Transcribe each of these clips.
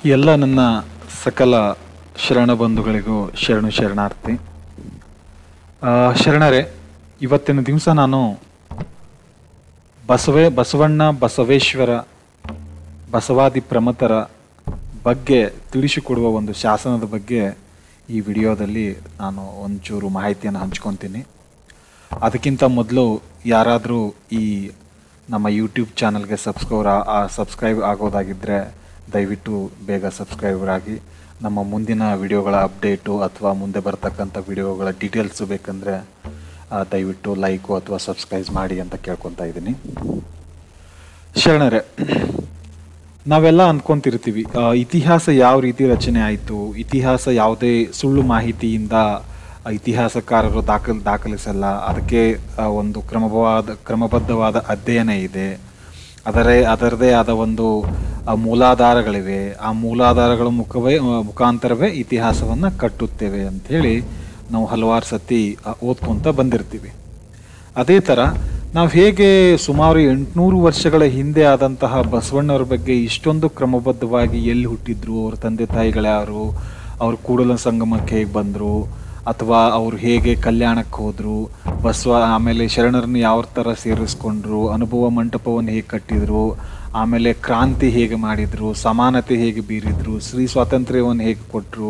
ಎಲ್ಲ ನನ್ನ ಸಕಲ ಶರಣ ಬಂಧುಗಳಿಗೂ ಶರಣು ಶರಣಾರ್ಥಿ ಆ, ಶರಣರೇ ಇವತ್ತಿನ ದಿವಸ ನಾನು ಬಸವೇ ಬಸವಣ್ಣ ಬಸವೇಶ್ವರ ಬಸವಾದಿ ಪ್ರಮಥರ ಬಗ್ಗೆ ತಿಳಿಸಿಕೊಡುವ ಒಂದು ಶಾಸನದ ಬಗ್ಗೆ ಈ ವಿಡಿಯೋದಲ್ಲಿ ನಾನು ಒಂಚೂರು ಮಾಹಿತಿಯನ್ನು ಹಂಚ್ಕೊತೀನಿ ಅದಕ್ಕಿಂತ ಮೊದಲು ಯಾರಾದರೂ ಈ ನಮ್ಮ ಯೂಟ್ಯೂಬ್ ಚಾನಲ್ಗೆ ಸಬ್ಸ್ಕ್ರೈಬರ್ ಸಬ್ಸ್ಕ್ರೈಬ್ ಆಗೋದಾಗಿದ್ದರೆ ದಯವಿಟ್ಟು ಬೇಗ ಸಬ್ಸ್ಕ್ರೈಬರ್ ಆಗಿ ನಮ್ಮ ಮುಂದಿನ ವಿಡಿಯೋಗಳ ಅಪ್ಡೇಟು ಅಥವಾ ಮುಂದೆ ಬರ್ತಕ್ಕಂಥ ವಿಡಿಯೋಗಳ ಡೀಟೇಲ್ಸು ಬೇಕಂದರೆ ಆ, ದಯವಿಟ್ಟು ಲೈಕು ಅಥವಾ ಸಬ್ಸ್ಕ್ರೈಬ್ ಮಾಡಿ ಅಂತ ಕೇಳ್ಕೊತಾ ಇದ್ದೀನಿ ಶರಣರೇ ನಾವೆಲ್ಲ ಅಂದ್ಕೊಂತಿರ್ತೀವಿ ಆ, ಇತಿಹಾಸ ಯಾವ ರೀತಿ ರಚನೆ ಆಯಿತು ಇತಿಹಾಸ ಯಾವುದೇ ಸುಳ್ಳು ಮಾಹಿತಿಯಿಂದ ಆ ಇತಿಹಾಸಕಾರರು ದಾಖಲ್ ದಾಖಲಿಸಲ್ಲ ಅದಕ್ಕೆ ಆ, ಒಂದು ಕ್ರಮವಾದ ಕ್ರಮಬದ್ಧವಾದ ಅಧ್ಯಯನ ಇದೆ ಅದರೇ ಅದರದೇ ಆದ ಒಂದು ಆ, ಮೂಲಾಧಾರಗಳಿವೆ ಆ ಮೂಲಾಧಾರಗಳ ಮುಖವೇ ಆ, ಮುಖಾಂತರವೇ ಇತಿಹಾಸವನ್ನು ಕಟ್ಟುತ್ತೇವೆ ಅಂಥೇಳಿ ನಾವು ಹಲವಾರು ಸತಿ ಆ, ಓದ್ಕೊಂತ ಬಂದಿರ್ತೀವಿ ಅದೇ ಥರ ನಾವು ಹೇಗೆ ಸುಮಾರು ಎಂಟುನೂರು ವರ್ಷಗಳ ಹಿಂದೆ ಆದಂತಹ ಬಸವಣ್ಣವ್ರ ಬಗ್ಗೆ ಇಷ್ಟೊಂದು ಕ್ರಮಬದ್ಧವಾಗಿ ಎಲ್ಲಿ ಹುಟ್ಟಿದ್ರು ಅವ್ರ ತಂದೆ ತಾಯಿಗಳ್ಯಾರು ಅವ್ರ ಕೂಡಲ ಸಂಗಮಕ್ಕೆ ಹೇಗೆ ಬಂದರು ಅಥವಾ ಅವ್ರು ಹೇಗೆ ಕಲ್ಯಾಣಕ್ಕೆ ಹೋದರು ಬಸವ ಆಮೇಲೆ ಶರಣರನ್ನು ಯಾವ ಥರ ಸೇರಿಸ್ಕೊಂಡ್ರು ಅನುಭವ ಮಂಟಪವನ್ನು ಹೇಗೆ ಕಟ್ಟಿದ್ರು ಆಮೇಲೆ ಕ್ರಾಂತಿ ಹೇಗೆ ಮಾಡಿದ್ರು ಸಮಾನತೆ ಹೇಗೆ ಬೀರಿದ್ರು ಸ್ತ್ರೀ ಸ್ವಾತಂತ್ರ್ಯವನ್ನು ಹೇಗೆ ಕೊಟ್ಟರು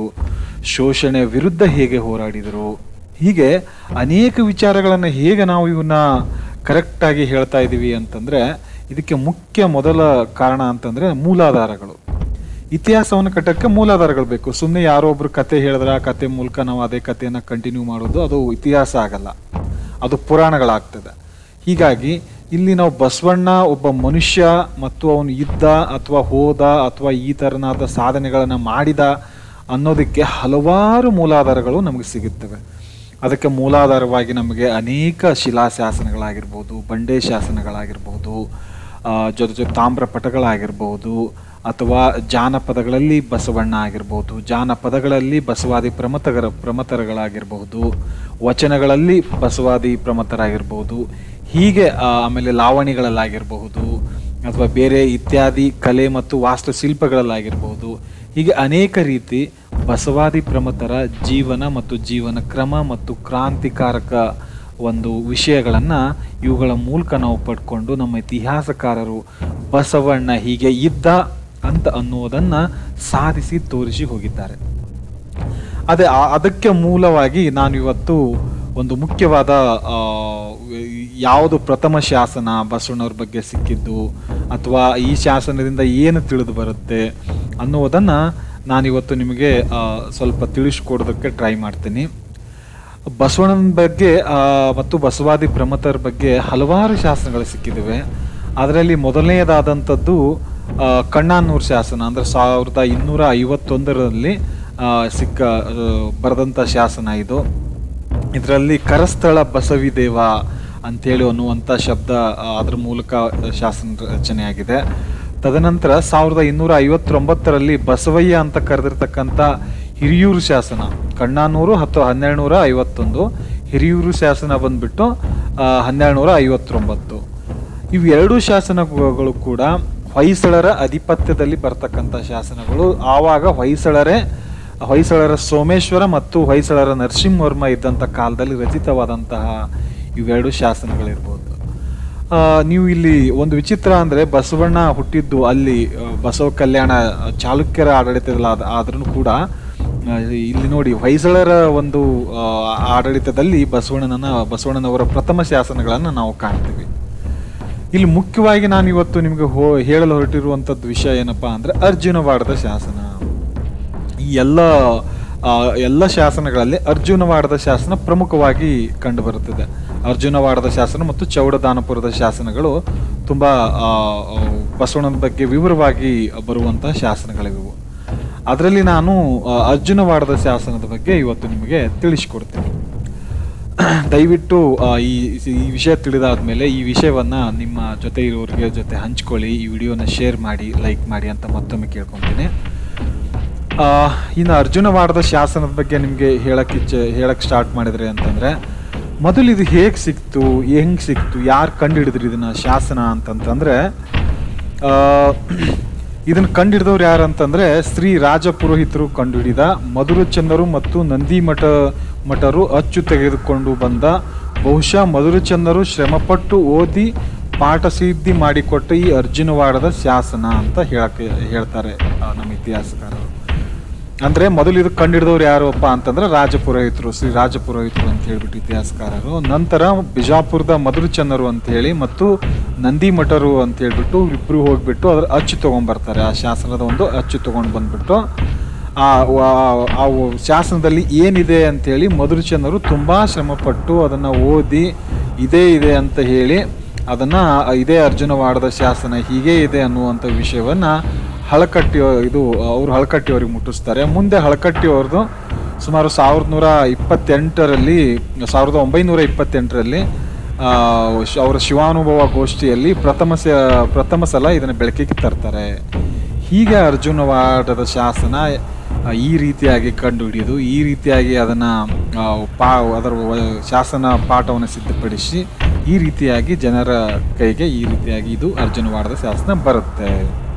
ಶೋಷಣೆ ವಿರುದ್ಧ ಹೇಗೆ ಹೋರಾಡಿದರು ಹೀಗೆ ಅನೇಕ ವಿಚಾರಗಳನ್ನು ಹೇಗೆ ನಾವು ಇವನ್ನ ಕರೆಕ್ಟಾಗಿ ಹೇಳ್ತಾ ಇದ್ದೀವಿ ಅಂತಂದರೆ ಇದಕ್ಕೆ ಮುಖ್ಯ ಮೊದಲ ಕಾರಣ ಅಂತಂದರೆ ಮೂಲಾಧಾರಗಳು ಇತಿಹಾಸವನ್ನು ಕಟ್ಟಕ್ಕೆ ಮೂಲಾಧಾರಗಳು ಬೇಕು ಸುಮ್ಮನೆ ಯಾರೋ ಒಬ್ರು ಕತೆ ಹೇಳಿದ್ರೆ ಆ ಕತೆ ಮೂಲಕ ನಾವು ಅದೇ ಕಥೆಯನ್ನು ಕಂಟಿನ್ಯೂ ಮಾಡೋದು ಅದು ಇತಿಹಾಸ ಆಗಲ್ಲ ಅದು ಪುರಾಣಗಳಾಗ್ತದೆ ಹೀಗಾಗಿ ಇಲ್ಲಿ ನಾವು ಬಸವಣ್ಣ ಒಬ್ಬ ಮನುಷ್ಯ ಮತ್ತು ಅವನು ಇದ್ದ ಅಥವಾ ಹೋದ ಅಥವಾ ಈ ಥರನಾದ ಸಾಧನೆಗಳನ್ನು ಮಾಡಿದ ಅನ್ನೋದಕ್ಕೆ ಹಲವಾರು ಮೂಲಾಧಾರಗಳು ನಮಗೆ ಸಿಗುತ್ತವೆ ಅದಕ್ಕೆ ಮೂಲಾಧಾರವಾಗಿ ನಮಗೆ ಅನೇಕ ಶಿಲಾಶಾಸನಗಳಾಗಿರ್ಬೋದು ಬಂಡೆ ಶಾಸನಗಳಾಗಿರ್ಬೋದು ಆ, ಜೊತೆ ಜೊತೆ ತಾಮ್ರ ಪಟಗಳಾಗಿರ್ಬೋದು ಅಥವಾ ಜಾನಪದಗಳಲ್ಲಿ ಬಸವಣ್ಣ ಆಗಿರ್ಬೋದು ಜಾನಪದಗಳಲ್ಲಿ ಬಸವಾದಿ ಪ್ರಮಥಗರ ಪ್ರಮಥರಗಳಾಗಿರ್ಬಹುದು ವಚನಗಳಲ್ಲಿ ಬಸವಾದಿ ಪ್ರಮಥರಾಗಿರ್ಬೋದು ಹೀಗೆ ಆ, ಆಮೇಲೆ ಲಾವಣಿಗಳಲ್ಲಾಗಿರಬಹುದು ಅಥವಾ ಬೇರೆ ಇತ್ಯಾದಿ ಕಲೆ ಮತ್ತು ವಾಸ್ತುಶಿಲ್ಪಗಳಲ್ಲಾಗಿರ್ಬೋದು ಹೀಗೆ ಅನೇಕ ರೀತಿ ಬಸವಾದಿ ಪ್ರಮಥರ ಜೀವನ ಮತ್ತು ಜೀವನ ಕ್ರಮ ಮತ್ತು ಕ್ರಾಂತಿಕಾರಕ ಒಂದು ವಿಷಯಗಳನ್ನು ಇವುಗಳ ಮೂಲಕ ನಾವು ಪಡ್ಕೊಂಡು ನಮ್ಮ ಇತಿಹಾಸಕಾರರು ಬಸವಣ್ಣ ಹೀಗೆ ಇದ್ದ ಅಂತ ಅನ್ನುವುದನ್ನು ಸಾಧಿಸಿ ತೋರಿಸಿ ಹೋಗಿದ್ದಾರೆ ಅದೇ ಆ- ಅದಕ್ಕೆ ಮೂಲವಾಗಿ ನಾನು ಇವತ್ತು ಒಂದು ಮುಖ್ಯವಾದ ಆ, ಯಾವುದು ಪ್ರಥಮ ಶಾಸನ ಬಸವಣ್ಣವ್ರ ಬಗ್ಗೆ ಸಿಕ್ಕಿದ್ದು ಅಥವಾ ಈ ಶಾಸನದಿಂದ ಏನು ತಿಳಿದು ಬರುತ್ತೆ ಅನ್ನುವುದನ್ನು ನಾನಿವತ್ತು ನಿಮಗೆ ಆ, ಸ್ವಲ್ಪ ತಿಳಿಸ್ಕೊಡೋದಕ್ಕೆ ಟ್ರೈ ಮಾಡ್ತೀನಿ ಬಸವಣ್ಣನ ಬಗ್ಗೆ ಆ, ಮತ್ತು ಬಸವಾದಿ ಪ್ರಮಥರ ಬಗ್ಗೆ ಹಲವಾರು ಶಾಸನಗಳು ಸಿಕ್ಕಿದ್ದಾವೆ ಅದರಲ್ಲಿ ಮೊದಲನೆಯದಾದಂಥದ್ದು ಆ, ಕಣ್ಣಾನೂರು ಶಾಸನ ಅಂದರೆ ಸಾವಿರದ ಇನ್ನೂರ ಐವತ್ತೊಂದರಲ್ಲಿ ಆ, ಸಿಕ್ಕ ಆ, ಬರೆದಂಥ ಶಾಸನ ಇದು ಇದರಲ್ಲಿ ಕರಸ್ಥಳ ಬಸವಿದೇವ ಅಂತೇಳಿ ಅನ್ನುವಂಥ ಶಬ್ದ ಆ, ಅದ್ರ ಮೂಲಕ ಶಾಸನ ರಚನೆಯಾಗಿದೆ ತದನಂತರ ಸಾವಿರದ ಇನ್ನೂರ ಐವತ್ತೊಂಬತ್ತರಲ್ಲಿ ಬಸವಯ್ಯ ಅಂತ ಕರೆದಿರ್ತಕ್ಕಂಥ ಹಿರಿಯೂರು ಶಾಸನ ಕಣ್ಣಾನೂರು ಹತ್ತು ಹನ್ನೆರಡು ನೂರ ಐವತ್ತೊಂದು ಹಿರಿಯೂರು ಶಾಸನ ಬಂದ್ಬಿಟ್ಟು ಆ, ಹನ್ನೆರಡು ನೂರ ಐವತ್ತೊಂಬತ್ತು ಇವು ಎರಡೂ ಶಾಸನಗಳು ಕೂಡ ಹೊಯ್ಸಳರ ಅಧಿಪತ್ಯದಲ್ಲಿ ಬರ್ತಕ್ಕಂಥ ಶಾಸನಗಳು ಆವಾಗ ಹೊಯ್ಸಳರೇ ಹೊಯ್ಸಳರ ಸೋಮೇಶ್ವರ ಮತ್ತು ಹೊಯ್ಸಳರ ನರಸಿಂಹವರ್ಮ ಇದ್ದಂಥ ಕಾಲದಲ್ಲಿ ರಚಿತವಾದಂತಹ ಇವೆರಡು ಶಾಸನಗಳಿರ್ಬೋದು ಆ, ನೀವು ಇಲ್ಲಿ ಒಂದು ವಿಚಿತ್ರ ಅಂದರೆ ಬಸವಣ್ಣ ಹುಟ್ಟಿದ್ದು ಅಲ್ಲಿ ಆ, ಬಸವ ಕಲ್ಯಾಣ ಆ, ಚಾಲುಕ್ಯರ ಆಡಳಿತದಲ್ಲಿ ಆದ ಆದ್ರೂ ಕೂಡ ಆ, ಇಲ್ಲಿ ನೋಡಿ ಹೊಯ್ಸಳರ ಒಂದು ಆ, ಆಡಳಿತದಲ್ಲಿ ಬಸವಣ್ಣನ ಬಸವಣ್ಣನವರ ಪ್ರಥಮ ಶಾಸನಗಳನ್ನು ನಾವು ಕಾಣ್ತೀವಿ ಇಲ್ಲಿ ಮುಖ್ಯವಾಗಿ ನಾನು ಇವತ್ತು ನಿಮಗೆ ಹೋ ಹೇಳಲು ಹೊರಟಿರುವಂಥದ್ದು ವಿಷಯ ಏನಪ್ಪಾ ಅಂದರೆ ಅರ್ಜುನವಾಡದ ಶಾಸನ ಈ ಎಲ್ಲ ಆ, ಎಲ್ಲ ಶಾಸನಗಳಲ್ಲಿ ಅರ್ಜುನವಾಡದ ಶಾಸನ ಪ್ರಮುಖವಾಗಿ ಕಂಡುಬರುತ್ತದೆ ಅರ್ಜುನವಾಡದ ಶಾಸನ ಮತ್ತು ಚೌಡದಾನಪುರದ ಶಾಸನಗಳು ತುಂಬ ಆ, ಆ, ಬಸವಣ್ಣನ ಬಗ್ಗೆ ವಿವರವಾಗಿ ಬರುವಂತಹ ಶಾಸನಗಳಿವು ಅದರಲ್ಲಿ ನಾನು ಆ, ಅರ್ಜುನವಾಡದ ಶಾಸನದ ಬಗ್ಗೆ ಇವತ್ತು ನಿಮಗೆ ತಿಳಿಸ್ಕೊಡ್ತೀನಿ ದಯವಿಟ್ಟು ಆ, ಈ ಈ ವಿಷಯ ತಿಳಿದಾದ್ಮೇಲೆ ಈ ವಿಷಯವನ್ನ ನಿಮ್ಮ ಜೊತೆ ಇರೋರಿಗೆ ಜೊತೆ ಹಂಚ್ಕೊಳ್ಳಿ ಈ ವಿಡಿಯೋನ ಶೇರ್ ಮಾಡಿ ಲೈಕ್ ಮಾಡಿ ಅಂತ ಮತ್ತೊಮ್ಮೆ ಕೇಳ್ಕೊತೀನಿ ಆ, ಇನ್ನು ಅರ್ಜುನವಾಡದ ಶಾಸನದ ಬಗ್ಗೆ ನಿಮಗೆ ಹೇಳಕ್ಕೆ ಇಚ್ಛೆ ಹೇಳಕ್ಕೆ ಸ್ಟಾರ್ಟ್ ಮಾಡಿದ್ರೆ ಅಂತಂದ್ರೆ ಮೊದಲು ಇದು ಹೇಗೆ ಸಿಕ್ತು ಹೆಂಗೆ ಸಿಕ್ತು ಯಾರು ಕಂಡುಹಿಡಿದ್ರು ಇದನ್ನ ಶಾಸನ ಅಂತಂತಂದ್ರೆ ಆ, ಇದನ್ನ ಕಂಡಿಡಿದವ್ರು ಯಾರು ಅಂತಂದ್ರೆ ಶ್ರೀ ರಾಜ ಪುರೋಹಿತರು ಕಂಡುಹಿಡಿದ ಮಧುರಚಂದರು ಮತ್ತು ನಂದಿ ಮಠ ಮಠರು ಅಚ್ಚು ತೆಗೆದುಕೊಂಡು ಬಂದ ಬಹುಶಃ ಮಧುರಚಂದರು ಶ್ರಮಪಟ್ಟು ಓದಿ ಪಾಠ ಸಿದ್ಧಿ ಮಾಡಿಕೊಟ್ಟ ಈ ಅರ್ಜುನವಾಡದ ಶಾಸನ ಅಂತ ಹೇಳಕ್ಕೆ ಹೇಳ್ತಾರೆ ಆ, ನಮ್ಮ ಇತಿಹಾಸಕಾರರು ಅಂದ್ರೆ ಮೊದಲು ಇದು ಕಂಡಿಡಿದವ್ರು ಯಾರಪ್ಪ ಅಂತಂದ್ರೆ ರಾಜಪುರೋಹಿತರು ಶ್ರೀ ರಾಜಪುರೋಹಿತರು ಅಂತ ಹೇಳ್ಬಿಟ್ಟು ಇತಿಹಾಸಕಾರರು ನಂತರ ಬಿಜಾಪುರದ ಮಧುರಚನ್ನರು ಅಂತ ಹೇಳಿ ಮತ್ತು ನಂದಿ ಮಠರು ಅಂತ ಹೇಳ್ಬಿಟ್ಟು ಇಬ್ರು ಹೋಗ್ಬಿಟ್ಟು ಅದ್ರ ಅಚ್ಚು ತಗೊಂಡ್ಬರ್ತಾರೆ ಆ ಶಾಸನದ ಒಂದು ಅಚ್ಚು ತಗೊಂಡು ಬಂದ್ಬಿಟ್ಟು ಆ ವ- ಆ ವ- ಶಾಸನದಲ್ಲಿ ಏನಿದೆ ಅಂತೇಳಿ ಮಧುರಚನ್ನರು ತುಂಬಾ ಶ್ರಮಪಟ್ಟು ಅದನ್ನ ಓದಿ ಇದೇ ಇದೆ ಅಂತ ಹೇಳಿ ಅದನ್ನ ಇದೇ ಅರ್ಜುನವಾಡದ ಶಾಸನ ಹೀಗೆ ಇದೆ ಅನ್ನುವಂಥ ವಿಷಯವನ್ನ ಹಳಕಟ್ಟಿ ಇದು ಅವರು ಹಳಕಟ್ಟಿಯವರಿಗೆ ಮುಟ್ಟಿಸ್ತಾರೆ ಮುಂದೆ ಹಳಕಟ್ಟಿಯವ್ರದ್ದು ಸುಮಾರು ಸಾವಿರದ ನೂರ ಇಪ್ಪತ್ತೆಂಟರಲ್ಲಿ ಸಾವಿರದ ಒಂಬೈನೂರ ಇಪ್ಪತ್ತೆಂಟರಲ್ಲಿ ಆ, ಶ್- ಅವರ ಶಿವಾನುಭವ ಗೋಷ್ಠಿಯಲ್ಲಿ ಪ್ರಥಮ ಸ ಪ್ರಥಮ ಸಲ ಇದನ್ನು ಬೆಳಕಿಗೆ ತರ್ತಾರೆ ಹೀಗೆ ಅರ್ಜುನವಾಡದ ಶಾಸನ ಆ, ಈ ರೀತಿಯಾಗಿ ಕಂಡುಹಿಡಿದು ಈ ರೀತಿಯಾಗಿ ಅದನ್ನು ಪಾ ಅದರ ವ- ಶಾಸನ ಪಾಠವನ್ನು ಸಿದ್ಧಪಡಿಸಿ ಈ ರೀತಿಯಾಗಿ ಜನರ ಕೈಗೆ ಈ ರೀತಿಯಾಗಿ ಇದು ಅರ್ಜುನವಾಡದ ಶಾಸನ ಬರುತ್ತೆ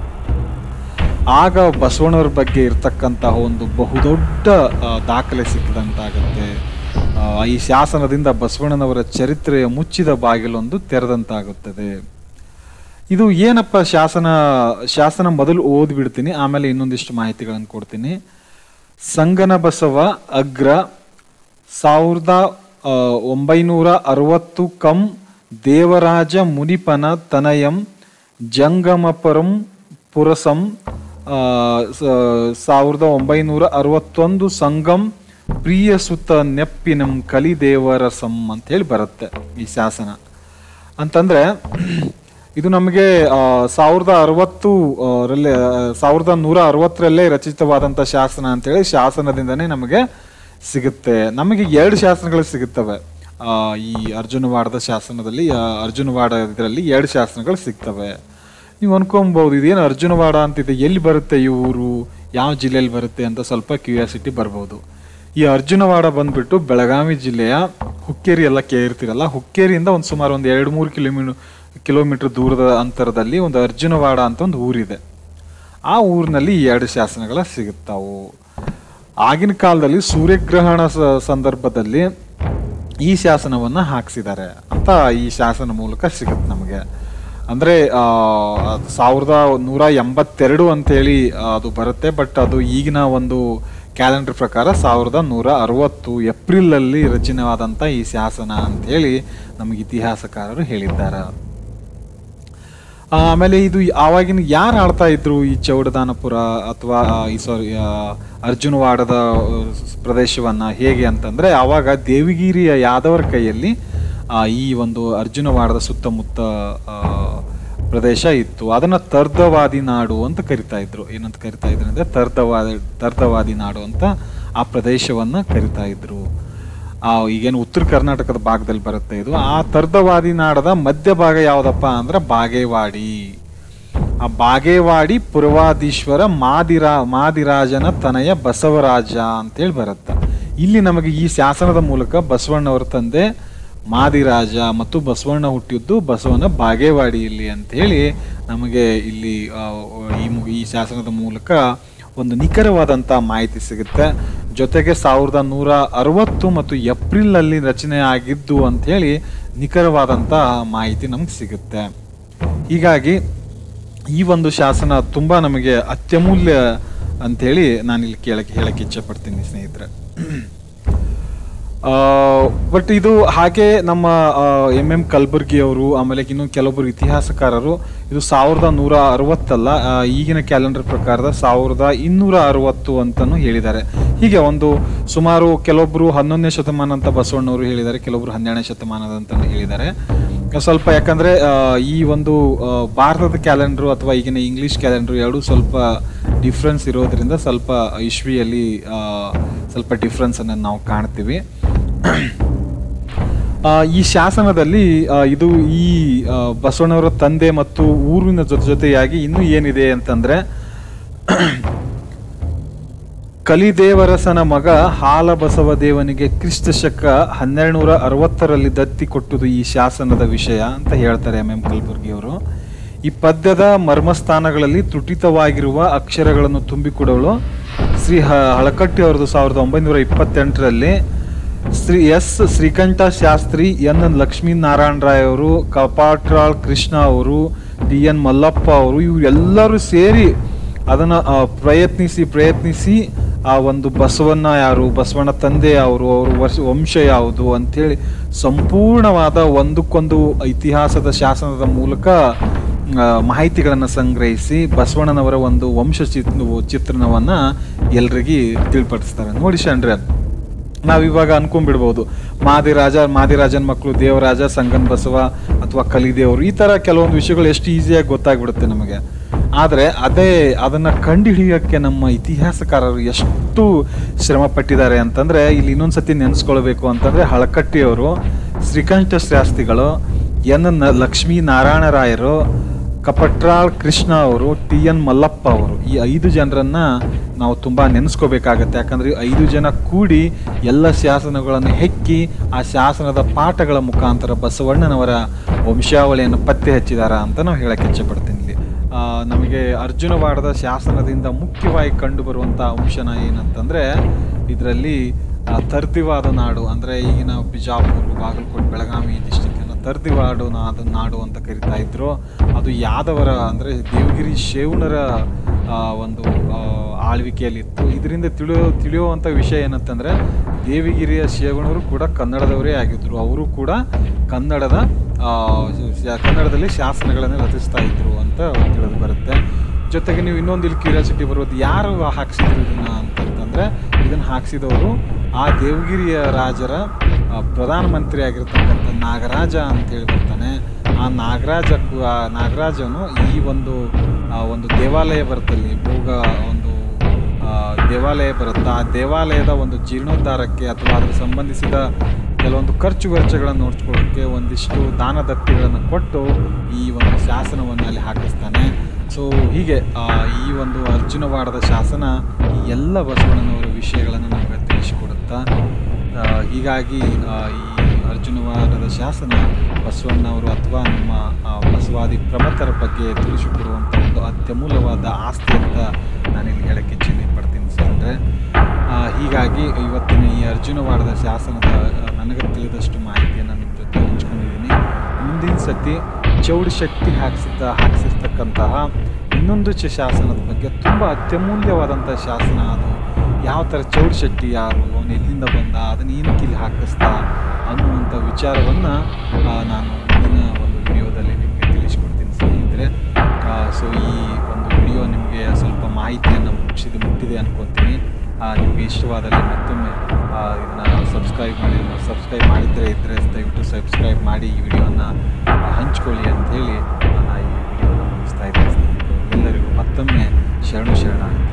ಆಗ ಬಸವಣ್ಣವ್ರ ಬಗ್ಗೆ ಇರ್ತಕ್ಕಂತಹ ಒಂದು ಬಹುದೊಡ್ಡ ಆ, ದಾಖಲೆ ಸಿಕ್ಕಿದಂತಾಗುತ್ತೆ ಆ, ಈ ಶಾಸನದಿಂದ ಬಸವಣ್ಣನವರ ಚರಿತ್ರೆಯ ಮುಚ್ಚಿದ ಬಾಗಿಲೊಂದು ತೆರೆದಂತಾಗುತ್ತದೆ ಇದು ಏನಪ್ಪ ಶಾಸನ ಶಾಸನ ಮೊದಲು ಓದ್ಬಿಡ್ತೀನಿ ಆಮೇಲೆ ಇನ್ನೊಂದಿಷ್ಟು ಮಾಹಿತಿಗಳನ್ನು ಕೊಡ್ತೀನಿ ಸಂಗನ ಬಸವ ಅಗ್ರ ಸಾವಿರದ ಆ, ಒಂಬೈನೂರ ಅರವತ್ತು ಕಂ ದೇವರಾಜ ಮುನಿಪನ ತನಯಂ ಜಂಗಮಪರಂ ಪುರಸಂ ಆ, ಸ- ಸಾವಿರದ ಒಂಬೈನೂರ ಅರವತ್ತೊಂದು ಸಂಗಮ್ ಪ್ರಿಯ ಸುತ ನೆಪ್ಪಿನಂ ಕಲಿದೇವರಸಂ ಅಂತ ಹೇಳಿ ಬರುತ್ತೆ ಈ ಶಾಸನ ಅಂತಂದ್ರೆ ಇದು ನಮಗೆ ಆ, ಸಾವಿರದ ಅರವತ್ತು ಆ, ರಲ್ಲೇ ಆ, ಸಾವಿರದ ನೂರ ಅರವತ್ತರಲ್ಲೇ ರಚಿತವಾದಂಥ ಶಾಸನ ಅಂತೇಳಿ ಶಾಸನದಿಂದನೇ ನಮಗೆ ಸಿಗುತ್ತೆ ನಮಗೆ ಎರಡು ಶಾಸನಗಳು ಸಿಗುತ್ತವೆ ಆ, ಈ ಅರ್ಜುನವಾಡದ ಶಾಸನದಲ್ಲಿ ಆ, ಅರ್ಜುನವಾಡ ಇದರಲ್ಲಿ ಎರಡು ಶಾಸನಗಳು ಸಿಗ್ತವೆ ನೀವು ಅನ್ಕೊಬಹುದು ಇದೇನು ಅರ್ಜುನವಾಡ ಅಂತಿದೆ ಎಲ್ಲಿ ಬರುತ್ತೆ ಈ ಊರು ಯಾವ ಜಿಲ್ಲೆಯಲ್ಲಿ ಬರುತ್ತೆ ಅಂತ ಸ್ವಲ್ಪ ಕ್ಯೂರಿಯಾಸಿಟಿ ಬರ್ಬೋದು ಈ ಅರ್ಜುನವಾಡ ಬಂದ್ಬಿಟ್ಟು ಬೆಳಗಾವಿ ಜಿಲ್ಲೆಯ ಹುಕ್ಕೇರಿ ಎಲ್ಲ ಕೇಳಿರ್ತೀರಲ್ಲ ಹುಕ್ಕೇರಿಯಿಂದ ಒಂದು ಸುಮಾರು ಒಂದು ಎರಡು ಮೂರು ಕಿಲೋಮೀಟರ್ ಕಿಲೋಮೀಟರ್ ದೂರದ ಅಂತರದಲ್ಲಿ ಒಂದು ಅರ್ಜುನವಾಡ ಅಂತ ಒಂದು ಊರಿದೆ ಆ ಊರಿನಲ್ಲಿ ಈ ಎರಡು ಶಾಸನಗಳ ಸಿಗುತ್ತಾವು ಆಗಿನ ಕಾಲದಲ್ಲಿ ಸೂರ್ಯಗ್ರಹಣ ಸ- ಸಂದರ್ಭದಲ್ಲಿ ಈ ಶಾಸನವನ್ನ ಹಾಕ್ಸಿದ್ದಾರೆ ಅಂತ ಈ ಶಾಸನ ಮೂಲಕ ಸಿಗುತ್ತೆ ನಮಗೆ ಅಂದ್ರೆ ಆ, ಅದು ಸಾವಿರದ ನೂರ ಎಂಬತ್ತೆರಡು ಅಂತೇಳಿ ಆ, ಅದು ಬರುತ್ತೆ ಬಟ್ ಅದು ಈಗಿನ ಒಂದು ಕ್ಯಾಲೆಂಡರ್ ಪ್ರಕಾರ ಸಾವಿರದ ನೂರ ಅರವತ್ತು ಏಪ್ರಿಲ್ ಅಲ್ಲಿ ರಚನೆವಾದಂತ ಈ ಶಾಸನ ಅಂತೇಳಿ ನಮಗೆ ಇತಿಹಾಸಕಾರರು ಹೇಳಿದ್ದಾರೆ ಆ, ಆಮೇಲೆ ಇದು ಆವಾಗಿನ ಯಾರು ಆಳ್ತಾ ಇದ್ರು ಈ ಚೌಡದಾನಪುರ ಅಥವಾ ಆ, ಈ ಸಾರಿ ಅರ್ಜುನವಾಡದ ಆ, ಪ್ರದೇಶವನ್ನ ಹೇಗೆ ಅಂತಂದ್ರೆ ಆವಾಗ ದೇವಿಗಿರಿಯ ಯಾದವರ ಕೈಯಲ್ಲಿ ಆ, ಈ ಒಂದು ಅರ್ಜುನವಾಡದ ಸುತ್ತಮುತ್ತ ಆ, ಪ್ರದೇಶ ಇತ್ತು ಅದನ್ನ ತರ್ದವಾದಿ ನಾಡು ಅಂತ ಕರಿತಾ ಇದ್ರು ಏನಂತ ಕರಿತಾ ಇದ್ರು ಅಂದ್ರೆ ತರ್ದವಾದಿ ತರ್ದವಾದಿ ನಾಡು ಅಂತ ಆ ಪ್ರದೇಶವನ್ನ ಕರಿತಾ ಇದ್ರು ಆ ಈಗೇನು ಉತ್ತರ ಕರ್ನಾಟಕದ ಭಾಗದಲ್ಲಿ ಬರುತ್ತೆ ಇದು ಆ ತರ್ದವಾದಿ ನಾಡದ ಮಧ್ಯಭಾಗ ಯಾವ್ದಪ್ಪ ಅಂದ್ರೆ ಬಾಗೇವಾಡಿ ಆ ಬಾಗೇವಾಡಿ ಪುರವಾದೀಶ್ವರ ಮಾದಿರಾ ಮಾದಿರಾಜನ ತನಯ ಬಸವರಾಜ ಅಂತೇಳಿ ಬರುತ್ತೆ ಇಲ್ಲಿ ನಮಗೆ ಈ ಶಾಸನದ ಮೂಲಕ ಬಸವಣ್ಣವರ ತಂದೆ ಮಾದಿರಾಜ ಮತ್ತು ಬಸವಣ್ಣ ಹುಟ್ಟಿದ್ದು ಬಸವನ ಬಾಗೇವಾಡಿಯಲ್ಲಿ ಅಂತ ಹೇಳಿ ನಮಗೆ ಇಲ್ಲಿ ಆ, ಈ ಮು- ಈ ಶಾಸನದ ಮೂಲಕ ಒಂದು ನಿಖರವಾದಂಥ ಮಾಹಿತಿ ಸಿಗುತ್ತೆ ಜೊತೆಗೆ ಸಾವಿರದ ನೂರ ಅರವತ್ತು ಮತ್ತು ಏಪ್ರಿಲ್ ಅಲ್ಲಿ ರಚನೆ ಆಗಿದ್ದು ಅಂತ ಹೇಳಿ ನಿಖರವಾದಂಥ ಮಾಹಿತಿ ನಮ್ಗೆ ಸಿಗುತ್ತೆ ಹೀಗಾಗಿ ಈ ಒಂದು ಶಾಸನ ತುಂಬಾ ನಮಗೆ ಅತ್ಯಮೂಲ್ಯ ಅಂಥೇಳಿ ನಾನು ಇಲ್ಲಿ ಕೇಳಕ್ಕೆ ಹೇಳಕ್ಕೆ ಇಚ್ಛೆ ಪಡ್ತೀನಿ ಸ್ನೇಹಿತರೆ ಬಟ್ ಇದು ಹಾಗೆ ನಮ್ಮ ಎಂ ಎಂ ಕಲ್ಬುರ್ಗಿ ಅವರು ಆಮೇಲೆ ಇನ್ನು ಕೆಲವೊಬ್ಬರು ಇತಿಹಾಸಕಾರರು ಇದು ಸಾವಿರದ ನೂರ ಅರವತ್ತಲ್ಲ ಆ, ಈಗಿನ ಕ್ಯಾಲೆಂಡರ್ ಪ್ರಕಾರದ ಸಾವಿರದ ಇನ್ನೂರ ಅರವತ್ತು ಅಂತಾನು ಹೇಳಿದ್ದಾರೆ ಹೀಗೆ ಒಂದು ಸುಮಾರು ಕೆಲವೊಬ್ರು ಹನ್ನೊಂದನೇ ಶತಮಾನ ಅಂತ ಬಸವಣ್ಣವರು ಹೇಳಿದ್ದಾರೆ ಕೆಲವೊಬ್ರು ಹನ್ನೆರಡನೇ ಶತಮಾನದ ಅಂತ ಹೇಳಿದ್ದಾರೆ ಸ್ವಲ್ಪ ಯಾಕಂದ್ರೆ ಆ, ಈ ಒಂದು ಆ, ಭಾರತದ ಕ್ಯಾಲೆಂಡರ್ ಅಥವಾ ಈಗಿನ ಇಂಗ್ಲಿಷ್ ಕ್ಯಾಲೆಂಡರ್ ಎರಡೂ ಸ್ವಲ್ಪ ಡಿಫ್ರೆನ್ಸ್ ಇರೋದ್ರಿಂದ ಸ್ವಲ್ಪ ಇಶ್ವಿಯಲ್ಲಿ ಆ, ಸ್ವಲ್ಪ ಡಿಫ್ರೆನ್ಸ್ ಅನ್ನು ನಾವು ಕಾಣ್ತೀವಿ ಆ, ಈ ಶಾಸನದಲ್ಲಿ ಆ, ಇದು ಈ ಆ, ಬಸವಣ್ಣವರ ತಂದೆ ಮತ್ತು ಊರಿನ ಜೊತೆ ಜೊತೆಯಾಗಿ ಇನ್ನೂ ಏನಿದೆ ಅಂತಂದ್ರೆ ಕಲಿದೇವರಸನ ಮಗ ಹಾಲ ಬಸವದೇವನಿಗೆ ಕ್ರಿಸ್ತ ಶಕ ಹನ್ನೆರಡು ನೂರ ಅರವತ್ತರಲ್ಲಿ ದತ್ತಿ ಕೊಟ್ಟುದು ಈ ಶಾಸನದ ವಿಷಯ ಅಂತ ಹೇಳ್ತಾರೆ ಎಂ ಎಂ ಕಲಬುರ್ಗಿ ಅವರು ಈ ಪದ್ಯದ ಮರ್ಮಸ್ಥಾನಗಳಲ್ಲಿ ತುಟಿತವಾಗಿರುವ ಅಕ್ಷರಗಳನ್ನು ತುಂಬಿಕೊಡಲು ಶ್ರೀ ಹ- ಹಳಕಟ್ಟಿ ಅವರದು ಸಾವಿರದ ಒಂಬೈನೂರ ಇಪ್ಪತ್ತೆಂಟರಲ್ಲಿ ಶ್ರೀ ಎಸ್ ಶ್ರೀಕಂಠ ಶಾಸ್ತ್ರಿ ಎನ್ ಲಕ್ಷ್ಮೀನಾರಾಯಣ ರಾಯ್ ಅವರು ಕಪಾಟ್ರಾಳ್ ಕೃಷ್ಣ ಅವರು ಡಿ ಎನ್ ಮಲ್ಲಪ್ಪ ಅವರು ಇವರೆಲ್ಲರೂ ಸೇರಿ ಅದನ್ನ ಆ, ಪ್ರಯತ್ನಿಸಿ ಪ್ರಯತ್ನಿಸಿ ಆ ಒಂದು ಬಸವಣ್ಣ ಯಾರು ಬಸವಣ್ಣ ತಂದೆ ಅವರು ಅವ್ರ ವರ್ಷ ವಂಶ ಯಾವುದು ಅಂತೇಳಿ ಸಂಪೂರ್ಣವಾದ ಒಂದಕ್ಕೊಂದು ಇತಿಹಾಸದ ಶಾಸನದ ಮೂಲಕ ಮಾಹಿತಿಗಳನ್ನು ಸಂಗ್ರಹಿಸಿ ಬಸವಣ್ಣನವರ ಒಂದು ವಂಶ ಚಿತ್ ಚಿತ್ರಣವನ್ನ ಎಲ್ರಿಗೂ ತಿಳಿಪಡಿಸ್ತಾರೆ ನೋಡಿ ಶಂಡ್ರೆ ನಾವಿವಾಗ ಅನ್ಕೊಂಡ್ಬಿಡ್ಬೋದು ಮಾದಿರಾಜ ಮಾದಿರಾಜನ ಮಕ್ಕಳು ದೇವರಾಜ ಸಂಗನ್ ಬಸವ ಅಥವಾ ಕಲಿದೇವರು ಈ ತರ ಕೆಲವೊಂದು ವಿಷಯಗಳು ಎಷ್ಟು ಈಸಿಯಾಗಿ ಗೊತ್ತಾಗ್ಬಿಡುತ್ತೆ ನಮಗೆ ಆದರೆ ಅದೇ ಅದನ್ನ ಕಂಡುಹಿಡಿಯೋಕ್ಕೆ ನಮ್ಮ ಇತಿಹಾಸಕಾರರು ಎಷ್ಟು ಶ್ರಮ ಪಟ್ಟಿದ್ದಾರೆ ಅಂತಂದ್ರೆ ಇಲ್ಲಿ ಇನ್ನೊಂದ್ಸತಿ ನೆನೆಸ್ಕೊಳ್ಬೇಕು ಅಂತಂದ್ರೆ ಹಳಕಟ್ಟಿಯವರು ಶ್ರೀಕಂಠ ಶಾಸ್ತ್ರಿಗಳು ಎನ್ ನ- ಲಕ್ಷ್ಮೀ ನಾರಾಯಣ ರಾಯರು ಕಪಟ್ರಾಳ್ ಕೃಷ್ಣ ಅವರು ಟಿ ಎನ್ ಮಲ್ಲಪ್ಪ ಅವರು ಈ ಐದು ಜನರನ್ನ ನಾವು ತುಂಬಾ ನೆನೆಸ್ಕೋಬೇಕಾಗತ್ತೆ ಯಾಕಂದ್ರೆ ಈ ಐದು ಜನ ಕೂಡಿ ಎಲ್ಲ ಶಾಸನಗಳನ್ನು ಹೆಕ್ಕಿ ಆ ಶಾಸನದ ಪಾಠಗಳ ಮುಖಾಂತರ ಬಸವಣ್ಣನವರ ವಂಶಾವಳಿಯನ್ನು ಪತ್ತೆ ಹಚ್ಚಿದಾರ ಅಂತ ನಾವು ಹೇಳಕ್ಕೆ ಇಚ್ಛೆಪಡ್ತೀನಿ ಇಲ್ಲಿ ಆ, ನಮಗೆ ಅರ್ಜುನವಾಡದ ಶಾಸನದಿಂದ ಮುಖ್ಯವಾಗಿ ಕಂಡು ಬರುವಂತ ಅಂಶನ ಏನಂತಂದ್ರೆ ಇದರಲ್ಲಿ ತರ್ದಿವಾದ ನಾಡು ಅಂದ್ರೆ ಈಗಿನ ಬಿಜಾಪುರ ಬಾಗಲಕೋಟೆ ಬೆಳಗಾವಿ ಡಿಸ್ಟಿಕ್ ಅನ್ನ ತರ್ದಿವಾಡು ನಾಡು ನಾಡು ಅಂತ ಕರಿತಾ ಇದ್ರು ಅದು ಯಾದವರ ಅಂದ್ರೆ ದೇವಗಿರಿ ಶೇವನರ ಆ, ಒಂದು ಆ, ಆಳ್ವಿಕೆಯಲ್ಲಿತ್ತು ಇದರಿಂದ ತಿಳಿಯೋ ತಿಳಿಯುವಂಥ ವಿಷಯ ಏನಂತಂದ್ರೆ ದೇವಿಗಿರಿಯ ಶೇವಣರು ಕೂಡ ಕನ್ನಡದವರೇ ಆಗಿದ್ರು ಅವರು ಕೂಡ ಕನ್ನಡದ ಆ, ಶ- ಕನ್ನಡದಲ್ಲಿ ಶಾಸನಗಳನ್ನು ರಚಿಸ್ತಾ ಇದ್ರು ಅಂತ ತಿಳಿದು ಬರುತ್ತೆ ಜೊತೆಗೆ ನೀವು ಇನ್ನೊಂದು ಇಲ್ಲಿ ಕ್ಯೂರಿಯಾಸಿಟಿ ಬರೋದು ಯಾರು ಹಾಕ್ಸಿದ್ರು ಇದನ್ನ ಅಂತಂತಂದ್ರೆ ಇದನ್ನ ಹಾಕ್ಸಿದವರು ಆ ದೇವಗಿರಿಯ ರಾಜರ ಆ, ಪ್ರಧಾನಮಂತ್ರಿ ಆಗಿರ್ತಕ್ಕಂಥ ನಾಗರಾಜ ಅಂತ ಹೇಳಿ ಬರ್ತಾನೆ ಆ ನಾಗರಾಜ ಕು- ಆ ನಾಗರಾಜನು ಈ ಒಂದು ಆ, ಒಂದು ದೇವಾಲಯ ಬರ್ತಲ್ಲಿ ಭೋಗ ಒಂದು ಆ, ದೇವಾಲಯ ಬರುತ್ತೆ ಆ ದೇವಾಲಯದ ಒಂದು ಜೀರ್ಣೋದ್ಧಾರಕ್ಕೆ ಅಥವಾ ಅದಕ್ಕೆ ಸಂಬಂಧಿಸಿದ ಕೆಲವೊಂದು ಖರ್ಚು ವೆಚ್ಚಗಳನ್ನು ನೋಡ್ಕೊಳ್ಳೋಕ್ಕೆ ಒಂದಿಷ್ಟು ದಾನ ದತ್ತಿಗಳನ್ನು ಕೊಟ್ಟು ಈ ಒಂದು ಶಾಸನವನ್ನು ಅಲ್ಲಿ ಹಾಕಿಸ್ತಾನೆ ಸೊ ಹೀಗೆ ಆ, ಈ ಒಂದು ಅರ್ಜುನವಾಡದ ಶಾಸನ ಈ ಎಲ್ಲ ಬಸವಣ್ಣನವರ ವಿಷಯಗಳನ್ನು ನಮಗೆ ತಿಳಿಸಿಕೊಡುತ್ತಾ ಆ, ಹೀಗಾಗಿ ಆ, ಈ ಅರ್ಜುನವಾದದ ಶಾಸನ ಬಸವಣ್ಣವರು ಅಥವಾ ನಮ್ಮ ಆ, ಬಸವಾದಿ ಪ್ರಮಥರ ಬಗ್ಗೆ ತಿಳಿಸಿಕೊಡುವಂಥ ಒಂದು ಅತ್ಯಮೂಲ್ಯವಾದ ಆಸ್ತಿ ಅಂತ ನಾನಿಲ್ಲಿ ಹೇಳಕ್ಕೆ ಇಚ್ಛೆ ಪಡ್ತೀನಿ ಅಂದರೆ ಹೀಗಾಗಿ ಇವತ್ತಿನ ಈ ಅರ್ಜುನವಾಡದ ಶಾಸನದ ಆ, ನನಗೆ ತಿಳಿದಷ್ಟು ಮಾಹಿತಿಯನ್ನು ನಿಮ್ಮ ಜೊತೆ ಹಂಚ್ಕೊಂಡಿದ್ದೀನಿ ಮುಂದಿನ ಸತಿ ಚೌಡಿ ಶಕ್ತಿ ಹಾಕಿಸಿದ್ದ ಹಾಕಿಸಿರ್ತಕ್ಕಂತಹ ಇನ್ನೊಂದು ಚ ಶಾಸನದ ಬಗ್ಗೆ ತುಂಬ ಅತ್ಯಮೂಲ್ಯವಾದಂಥ ಶಾಸನ ಅದು ಯಾವ ಥರ ಚೌಡಿ ಶೆಟ್ಟಿ ಯಾರು ಅವನು ಎಲ್ಲಿಂದ ಬಂದ ಅದನ್ನು ಏನಕ್ಕೆ ಇಲ್ಲಿ ಹಾಕಿಸ್ದ ಅನ್ನುವಂಥ ವಿಚಾರವನ್ನು ನಾನು ಮುಂದಿನ ಒಂದು ವಿಡಿಯೋದಲ್ಲಿ ನಿಮಗೆ ತಿಳಿಸ್ಕೊಡ್ತೀನಿ ಸ್ನೇಹಿತರೆ ಸೊ ಈ ಒಂದು ವಿಡಿಯೋ ನಿಮಗೆ ಸ್ವಲ್ಪ ಮಾಹಿತಿಯನ್ನು ಮುಗಿಸಿದ ಮುಟ್ಟಿದೆ ಅನ್ಕೊತೀನಿ ಆ, ನಿಮಗೆ ಇಷ್ಟವಾದಲ್ಲಿ ಮತ್ತೊಮ್ಮೆ ಇದನ್ನು ಸಬ್ಸ್ಕ್ರೈಬ್ ಮಾಡಿ ಸಬ್ಸ್ಕ್ರೈಬ್ ಮಾಡಿದರೆ ಇದ್ದರೆ ದಯವಿಟ್ಟು ಸಬ್ಸ್ಕ್ರೈಬ್ ಮಾಡಿ ಈ ವಿಡಿಯೋನ ಹಂಚ್ಕೊಳ್ಳಿ ಅಂಥೇಳಿ ನಾನು ಈ ವಿಡಿಯೋನ ಮುಗಿಸ್ತಾ ಇದ್ದೀನಿ ಸ್ನೇಹಿತರೆ ಎಲ್ಲರಿಗೂ ಮತ್ತೊಮ್ಮೆ ಶರಣು ಶರಣ